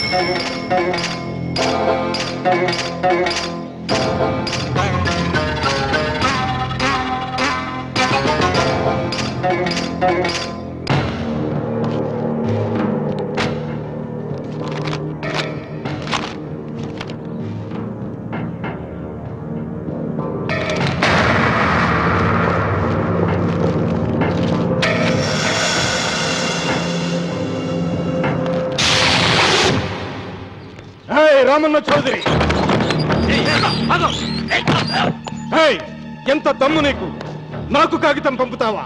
ఏయ్, రామన్న చౌదరి ఏయ్, ఎంత దమ్ము నీకు నాకు కాగితం పంపుతావా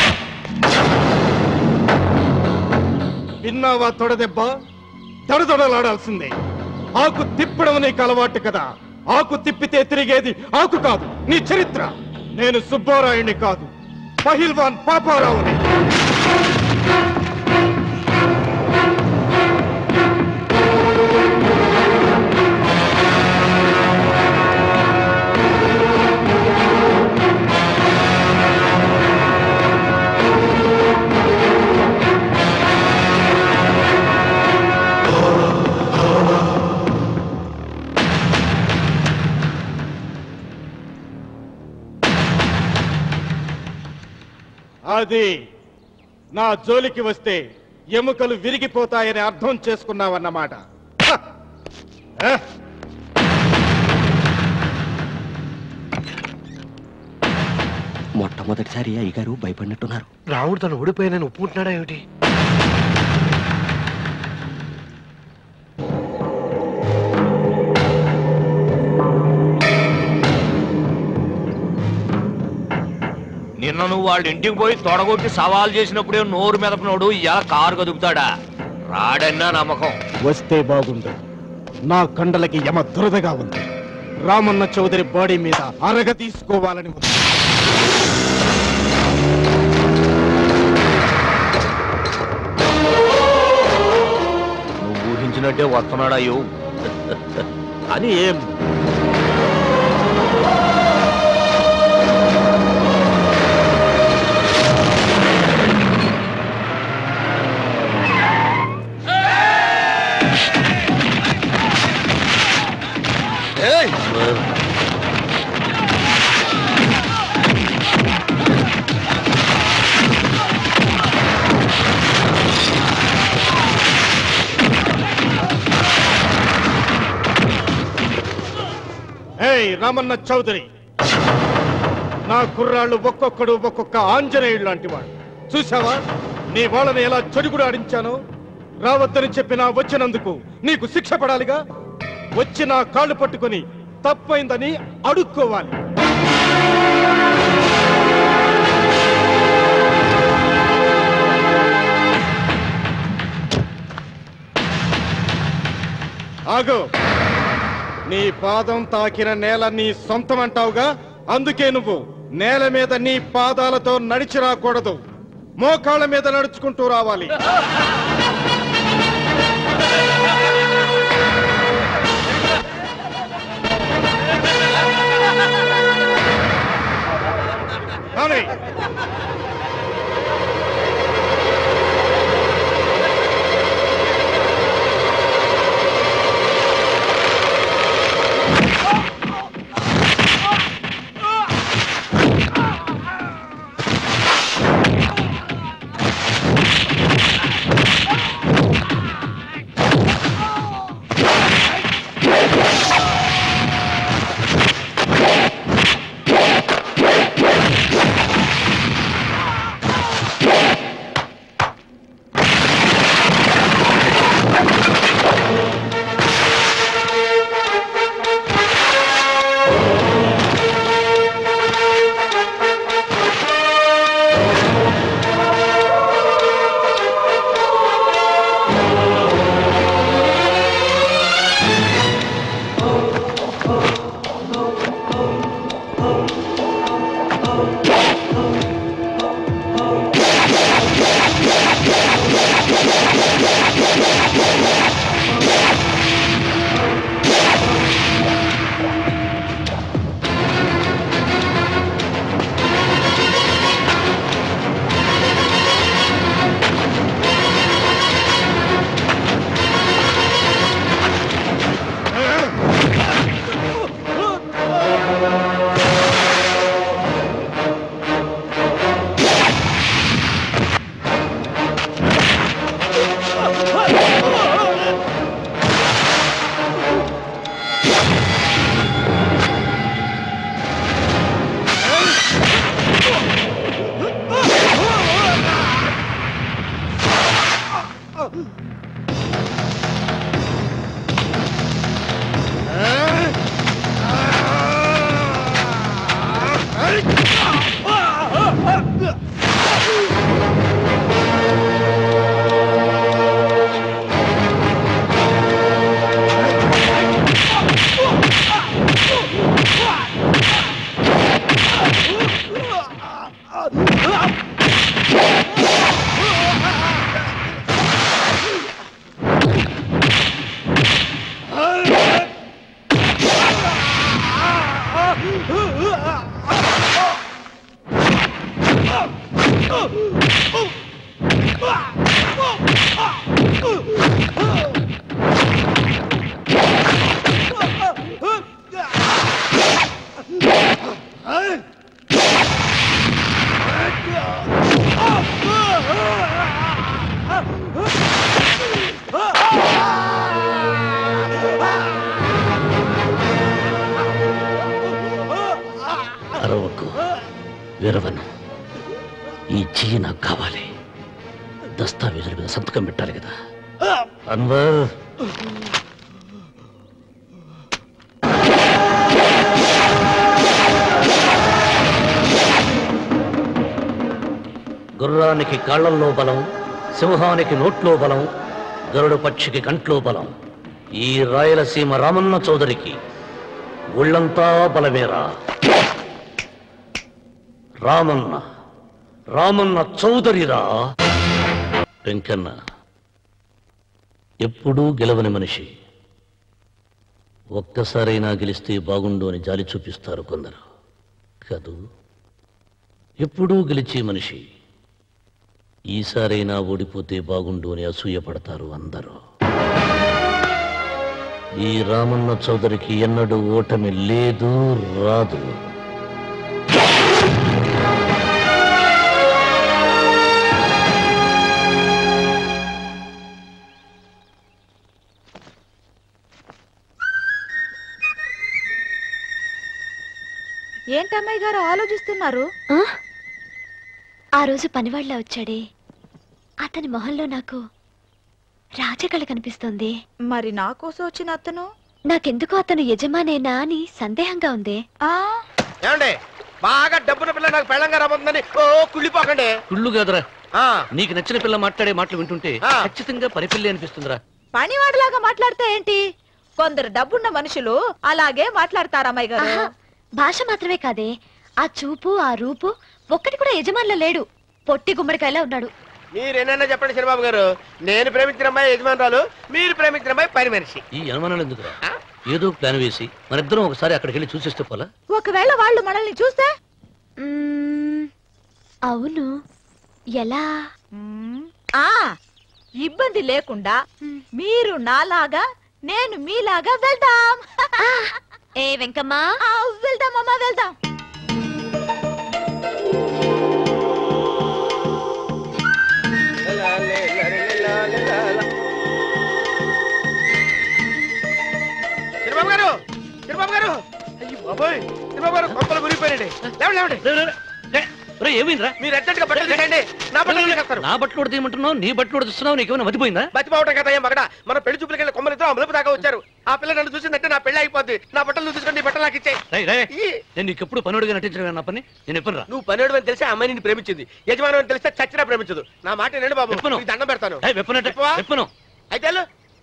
విన్నావా తొడదెబ్బ దడదొడలాడాల్సిందే ఆకు తిప్పడం నీకు అలవాటు కదా ఆకు తిప్పితే తిరిగేది ఆకు కాదు నీ చరిత్ర నేను సుబ్బారాయుణ్ణి కాదు పహిల్వాన్ పాపారావుని అది నా జోలికి వస్తే ఎముకలు విరిగిపోతాయని అర్థం చేసుకున్నావన్నమాట హ! హ! మొట్టమొదటిసారి అయ్యగారు భయపడినట్టున్నారు రావుడు తను ఓడిపోయానని ఒప్పుకుంటున్నాడా ఏమిటి నిన్న నువ్వు వాళ్ళ ఇంటికి పోయి తొడగొట్టి సవాల్ చేసినప్పుడే నోరు మెదపనోడు ఇలా కారు కదుపుతాడా రాడన్నా నమ్మకం వస్తే బాగుండు నా కండలకి యమ దురదగా ఉంది రామన్న చౌదరి బాడీ మీద అరగ తీసుకోవాలని ఉంది నువ్వు ఊహించినట్టే వస్తున్నాడా అయ్యో అని ఏం ఏయ్ రామన్న చౌదరి నా కుర్రాళ్ళు ఒక్కొక్కడు ఒక్కొక్క ఆంజనేయుడు లాంటి వాడు చూసావా నీ వాళ్ళని ఎలా చెడుగుడు ఆడించానో రావద్దని చెప్పినా వచ్చినందుకు నీకు శిక్ష పడాలిగా వచ్చి నా కాళ్ళు పట్టుకొని తప్పైందని అడుక్కోవాలి ఆగు నీ పాదం తాకిన నేల నీ సొంతం అంటావుగా అందుకే నువ్వు నేల మీద నీ పాదాలతో నడిచి రాకూడదు మోకాళ్ళ మీద నడుచుకుంటూ రావాలి కానీ వీరవన్ ఈ చెయ్యి నాకు కావాలి దస్తావేజుల మీద సంతకం పెట్టాలి కదా అన్వర్ గుర్రానికి కాళ్ళల్లో బలం సింహానికి నోట్లో బలం గరుడు పక్షికి కంట్లో బలం ఈ రాయలసీమ రామన్న చౌదరికి ఒళ్ళంతా బలమేరా రామన్న రామన్న చౌదరిరా వెంకన్న ఎప్పుడూ గెలవని మనిషి ఒక్కసారైనా గెలిస్తే బాగుండు అని జాలి చూపిస్తారు కొందరు కదూ ఎప్పుడూ గెలిచే మనిషి ఈసారైనా ఓడిపోతే బాగుండు అని అసూయపడతారు అందరూ ఈ రామన్న చౌదరికి ఎన్నడూ ఓటమి లేదు రాదు ఏంటమ్మాయి గారు ఆలోచిస్తున్నారు ఆ? ఆ రోజు పనివాళ్ళ వచ్చాడే అతని మొహంలో నాకు రాజకళ కనిపిస్తోంది మరి నా కోసం వచ్చిన అతను నాకెందుకో అతను యజమానేనా అని సందేహంగా ఉంది ఆ ఏమండి బాగా డబ్బున పిల్ల నాకు పెళ్ళంగా రాబోతుందని ఓ కుళ్ళిపోకండి కుళ్ళు కాదురా ఆ, నీకు నచ్చిన పిల్ల మాట్లాడే మాటలు వింటుంటే ఆ. ఖచ్చితంగా పరిపిల్లి అనిపిస్తుందిరా పనివాడిలాగా మాట్లాడితే ఏంటి కొందరు డబ్బున్న మనుషులు అలాగే మాట్లాడతారు అమ్మాయి గారు ఆహా, భాష మాత్రమే కాదే ఆ చూపు ఆ రూపు ఒక్కటి కూడా యజమానిలో లేడు పొట్టి గుమ్మడికాయలా ఉన్నాడు మీరేనైనా చెప్పండి చంద్రబాబు గారు నేను ప్రేమించిన అమ్మాయి యజమానురాలు మీరు ప్రేమించిన అమ్మాయి పని మనిషి ఈ అనుమానాలు ఎందుకురా ఏదో ప్లాన్ వేసి మనిద్దరం ఒకసారి అక్కడికి వెళ్ళి చూసేస్తే పోలా ఒకవేళ వాళ్ళు మనల్ని చూస్తే మ్మ్, అవును ఎలా మ్మ్, ఆ ఇబ్బంది లేకుండా మీరు నాలాగా నేను మీలాగా వెళ్దాం ఏ వెంకమ్మా ఆ, వెళ్దాం అమ్మా వెళ్దాం చంద్రబాబు గారు చంద్రబాబు గారు అయ్యో బాబోయ్ చంద్రబాబు గారు కొంపలు మునిగిపోయారండి లేవండి లేవండి రే, రే, రే. రే, రే, ఏమైందిరా మీరు అర్జెంట్ గా బట్టలు తీసేయండి నా బట్టలు తీసేస్తారు నా బట్టలు కూడా తీయమంటున్నావు నీ బట్టలు కూడా తీస్తున్నావు నీకేమైనా మతిపోయిందా బతిపోవటం కదా ఏం మగడ మన పెళ్లి చూపులకి వెళ్ళి కొమ్మలితో అమలుపు దాకా వచ్చారు ఆ పిల్ల నన్ను చూసిందంటే నా పెళ్లి అయిపోద్ది నా బట్టలు నువ్వు తీసుకొని నీ బట్టలు నాకు ఇచ్చేయి రే, రే. ఈ, నేను నీకు ఎప్పుడు పనుడిగా నటించడం నా పని నేను ఎప్పుడు రా నువ్వు పనేడు అని తెలిసి ఆ అమ్మాయి నిన్ను ప్రేమించింది యజమాని అని తెలిస్తే చచ్చినా ప్రేమించదు నా మాట నేను బాబు విప్పను. నీకు దండం పెడతాను ఏ, విప్పనంటే విప్పవా? విప్పను అయితే వెళ్ళు.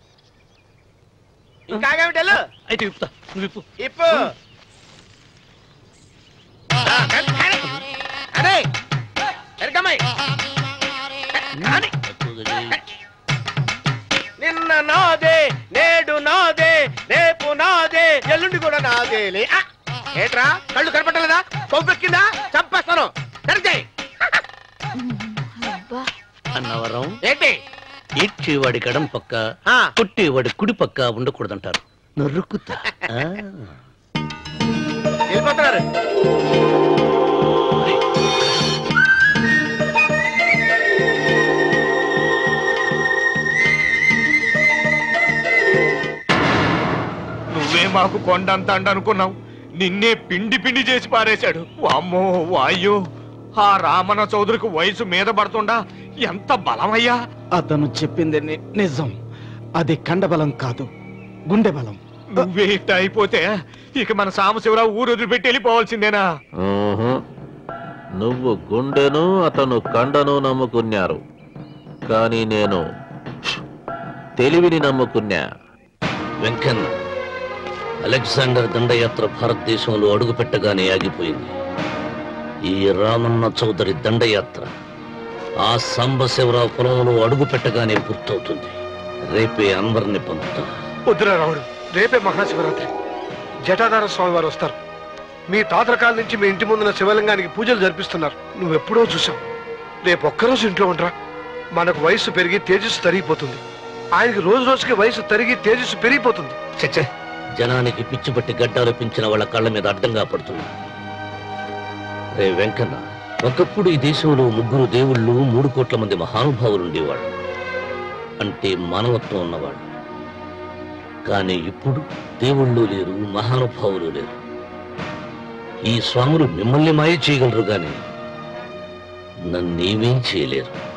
ఇంకా ఆగేమిటి వెళ్ళు. అయితే విప్పుతా నువ్వు విప్పు ఇప్పు ఆ, కానీ. అరే ఎరకమ్మాయి కానీ. నిన్న నాదే నేడు నాదే రేపు నాదే ఎల్లుండి కూడా నాదేలే ఆ, ఏట్రా కళ్ళు కనపట్టలేదా కొవ్వెక్కిందా చంపేస్తాను కరెక్ట్ అన్నవరం ఏంటి ఈడ్చేవాడి గడం పక్క ఆ. కొట్టేవాడి కుడి పక్క ఉండకూడదంటారు నరుక్కుతా ఆ. వెళ్ళిపోతున్నారు నువ్వే మాకు కొండంత అండ అనుకున్నావు నిన్నే పిండి పిండి చేసి పారేశాడు వామ్మో వాయు ఆ రామన చౌదరికి వయసు మీద పడుతుండా ఎంత బలమయ్యా అతను చెప్పింది ని- నిజం అది కండబలం కాదు గుండె బలం నువ్వే ఇట్ట అయిపోతే ఇక మన సాంబశివరావు ఊరు వదిలిపెట్టి వెళ్ళిపోవాల్సిందేనా ఊహు. నువ్వు గుండెను అతను కండను నమ్ముకున్నారు కానీ నేను తెలివిని నమ్ముకున్నా వెంకన్న అలెగ్జాండర్ దండయాత్ర భారతదేశంలో అడుగుపెట్టగానే ఆగిపోయింది ఈ రామన్న చౌదరి దండయాత్ర ఆ సాంబశివరావు పొలంలో అడుగు పెట్టగానే పూర్తవుతుంది రేపే అన్వర్ని పంపుతా వద్దురా రావుడు రేపే మహాశివరాత్రి జటాధార స్వామి వారు వస్తారు మీ తాతల కాలం నుంచి మీ ఇంటి ముందున్న శివలింగానికి పూజలు జరిపిస్తున్నారు నువ్వెప్పుడో చూసావు రేపు ఒక్కరోజు ఇంట్లో ఉండరా మనకు వయసు పెరిగి తేజస్సు తరిగిపోతుంది ఆయనకి రోజు రోజుకి వయసు తరిగి తేజస్సు పెరిగిపోతుంది చచ్చే జనానికి పిచ్చి పట్టి గడ్డాలు పెంచిన వాళ్ళ కళ్ళ మీద అడ్డంగా పడుతుంది రే వెంకన్న ఒకప్పుడు ఈ దేశంలో ముగ్గురు దేవుళ్ళు మూడు కోట్ల మంది మహానుభావులు ఉండేవాళ్ళు అంటే మానవత్వం ఉన్నవాళ్ళు కానీ ఇప్పుడు దేవుళ్ళు లేరు మహానుభావులు లేరు ఈ స్వాములు మిమ్మల్ని మాయ చేయగలరు గాని నన్నేమీ చేయలేరు